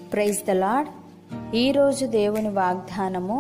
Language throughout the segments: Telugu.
ప్రైజ్ ద లాడ్ ఈరోజు దేవుని వాగ్దానము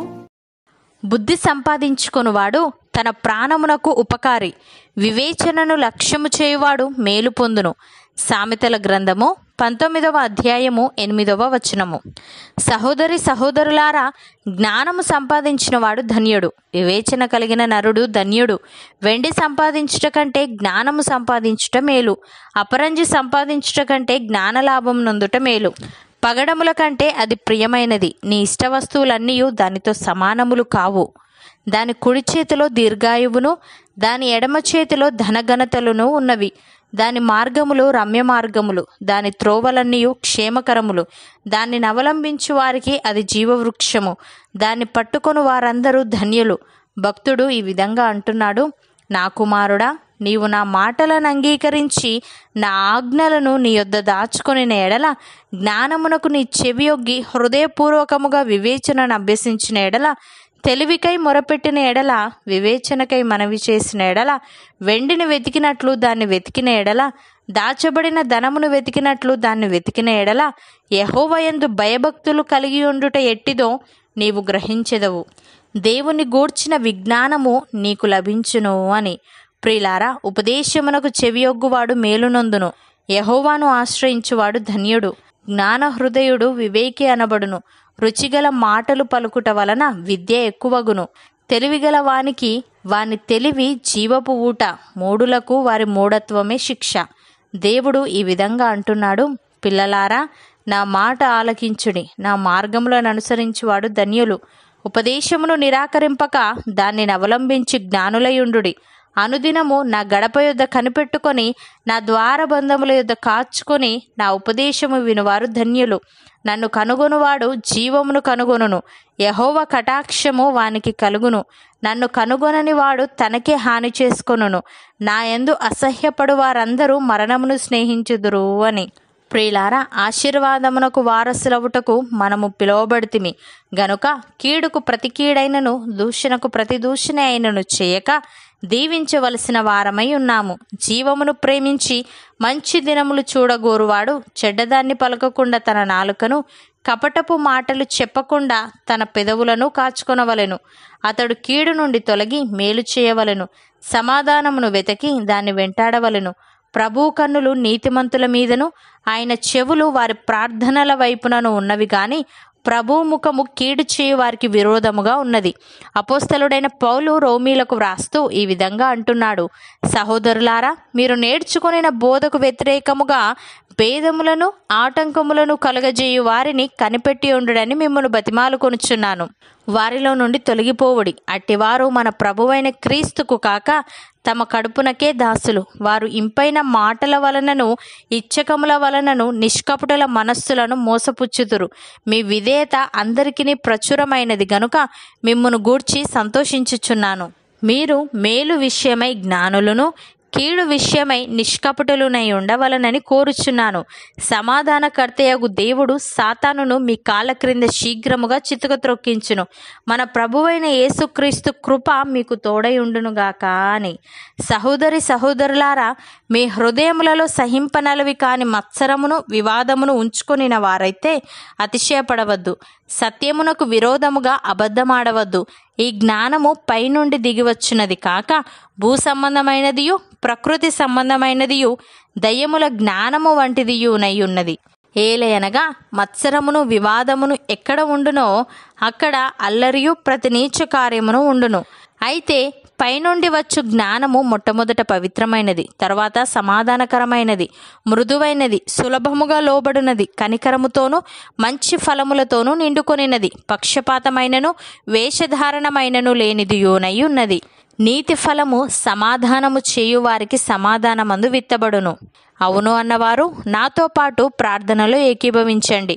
బుద్ధి సంపాదించుకొనువాడు తన ప్రాణమునకు ఉపకారి వివేచనను లక్ష్యము చేయువాడు మేలు పొందును సామెతల గ్రంథము పంతొమ్మిదవ అధ్యాయము ఎనిమిదవ వచనము సహోదరి సహోదరులారా జ్ఞానము సంపాదించిన వాడు ధన్యుడు వివేచన కలిగిన నరుడు ధన్యుడు వెండి సంపాదించుట కంటే జ్ఞానము సంపాదించుట మేలు అపరంజి సంపాదించుట కంటే జ్ఞానలాభం నొందుట మేలు పగడముల కంటే అది ప్రియమైనది నీ ఇష్ట వస్తువులన్నీ దానితో సమానములు కావు దాని కుడి చేతిలో దీర్ఘాయువును దాని ఎడమ చేతిలో ధనఘనతలును ఉన్నవి దాని మార్గములు రమ్య మార్గములు దాని త్రోవలన్నీ క్షేమకరములు దాన్ని అవలంబించు వారికి అది జీవవృక్షము దాన్ని పట్టుకొని వారందరూ ధన్యులు భక్తుడు ఈ విధంగా అంటున్నాడు నా కుమారుడా నీవు నా మాటలను అంగీకరించి నా ఆజ్ఞలను నీ యొద్ద దాచుకొని ఎడల జ్ఞానమునకు నీ చెవియొగ్గి హృదయపూర్వకముగా వివేచనను అభ్యసించిన ఎడల తెలివికై మొరపెట్టిన ఎడల వివేచనకై మనవి చేసిన ఎడల వెండిని వెతికినట్లు దాన్ని వెతికిన ఎడల దాచబడిన ధనమును వెతికినట్లు దాన్ని వెతికిన ఎడల యహోవయందు భయభక్తులు కలిగి ఉండుట ఎట్టిదో నీవు గ్రహించెదవు దేవుని గూర్చిన విజ్ఞానము నీకు లభించును అని ప్రిలారా ఉపదేశమునకు చెవియొగ్గువాడు మేలునొందును యహోవాను ఆశ్రయించువాడు ధన్యుడు జ్ఞాన హృదయుడు వివేకి అనబడును రుచిగల మాటలు పలుకుట వలన విద్య ఎక్కువగును తెలివిగల వానికి వాని తెలివి జీవపు ఊట మూడులకు వారి మూఢత్వమే శిక్ష దేవుడు ఈ విధంగా అంటున్నాడు పిల్లలారా నా మాట ఆలకించుడి నా మార్గములను అనుసరించువాడు ధన్యులు ఉపదేశమును నిరాకరింపక దానిని అవలంబించి జ్ఞానులయుండుడి అనుదినము నా గడప యొద్ద కనిపెట్టుకొని నా ద్వారబంధముల యొద్ద కాచుకొని నా ఉపదేశము వినువారు ధన్యులు నన్ను కనుగొనువాడు జీవమును కనుగొనును యహోవ కటాక్షము వానికి కలుగును నన్ను కనుగొనని వాడు తనకే హాని చేసుకొనును నా యందు అసహ్యపడు వారందరూ మరణమును స్నేహించుదురు అని ప్రియులారా ఆశీర్వాదమునకు వారసులవుటకు మనము పిలువబడితిమి గనుక కీడుకు ప్రతి కీడైనను దూషణకు ప్రతి దూషణ అయినను చేయక దీవించవలసిన వారమై ఉన్నాము జీవమును ప్రేమించి మంచి దినములు చూడగోరువాడు చెడ్డదాన్ని పలకకుండా తన నాలుకను కపటపు మాటలు చెప్పకుండా తన పెదవులను కాచుకొనవలెను అతడు కీడు నుండి తొలగి మేలు చేయవలెను సమాధానమును వెతకి దాన్ని వెంటాడవలెను ప్రభు కన్నులు నీతిమంతుల మీదను ఆయన చెవులు వారి ప్రార్థనల వైపునను ఉన్నవి గాని ప్రభు ముఖము కీడు చేయు వారికి విరోధముగా ఉన్నది అపోస్తలుడైన పౌలు రోమీలకు వ్రాస్తూ ఈ విధంగా అంటున్నాడు సహోదరులారా మీరు నేర్చుకొనిన బోధకు వ్యతిరేకముగా భేదములను ఆటంకములను కలుగజేయు వారిని కనిపెట్టి ఉండుడని మిమ్మల్ని బతిమాలు కొనుచున్నాను వారిలో నుండి తొలగిపోవుడి అట్టివారు మన ప్రభువైన క్రీస్తుకు కాక తమ కడుపునకే దాసులు వారు ఇంపైన మాటల వలనను ఇచ్చకముల వలనను నిష్కపుటల మనస్సులను మోసపుచ్చుతురు మీ విధేయత అందరికీ ప్రచురమైనది గనుక మిమ్మును గూర్చి సంతోషించుచున్నాను మీరు మేలు విషయమై జ్ఞానులను కీడు విషయమై నిష్కపటులునై ఉండవలనని కోరుచున్నాను సమాధానకర్తయగు దేవుడు సాతానును మీ కాళ్ళ క్రింద శీఘ్రముగా చితుక త్రొక్కించును మన ప్రభువైన యేసుక్రీస్తు కృప మీకు తోడై ఉండునుగాక అని సహోదరి సహోదరులారా మీ హృదయములలో సహింపనలవి కాని మత్సరమును వివాదమును ఉంచుకొనిన వారైతే అతిశయపడవద్దు సత్యమునకు విరోధముగా అబద్ధమాడవద్దు ఈ జ్ఞానము పైనుండి దిగివచ్చున్నది కాక భూ సంబంధమైనదియు ప్రకృతి సంబంధమైనదియు దయ్యముల జ్ఞానము వంటిదియునై ఉన్నది ఏలయనగా మత్సరమును వివాదమును ఎక్కడ ఉండునో అక్కడ అల్లరియు ప్రతి నీచ కార్యమును ఉండును అయితే పైనుండి వచ్చు జ్ఞానము మొట్టమొదట పవిత్రమైనది తర్వాత సమాధానకరమైనది మృదువైనది సులభముగా లోబడినది కనికరముతోనూ మంచి ఫలములతోనూ నిండుకొనినది పక్షపాతమైనను వేషధారణమైనను లేనిదియోనై ఉన్నది నీతి ఫలము సమాధానము చేయు వారికి సమాధానమందు విత్తబడును అవును అన్నవారు నాతో పాటు ప్రార్థనలో ఏకీభవించండి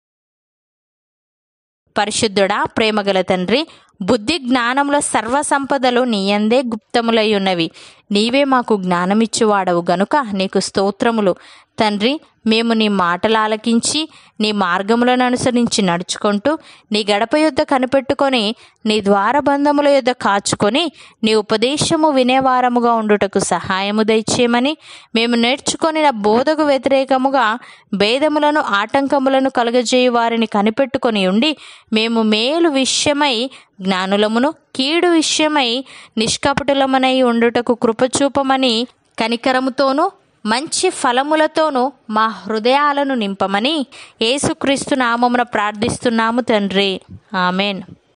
పరిశుద్ధుడా ప్రేమగల తండ్రి బుద్ధి జ్ఞానముల సర్వ సంపదలు నీయందే గుప్తములై ఉన్నవి నీవే మాకు జ్ఞానమిచ్చువాడవు గనుక నీకు స్తోత్రములు తండ్రి మేము నీ మాటలు ఆలకించి నీ మార్గములను అనుసరించి నడుచుకుంటూ నీ గడప యొద్ద కనిపెట్టుకొని నీ ద్వారబంధముల యొద్ద కాచుకొని నీ ఉపదేశము వినేవారముగా ఉండుటకు సహాయము దయచేయమని మేము నేర్చుకొని నా బోధకు వ్యతిరేకముగా భేదములను ఆటంకములను కలుగజేయు వారిని కనిపెట్టుకొని ఉండి మేము మేలు విషయమై జ్ఞానులమును కీడు విషయమై నిష్కపటులమనై ఉండుటకు కృపచూపమని కనికరముతోనూ మంచి ఫలములతోనూ మా హృదయాలను నింపమని యేసుక్రీస్తు నామమున ప్రార్థిస్తున్నాము తండ్రి ఆమెన్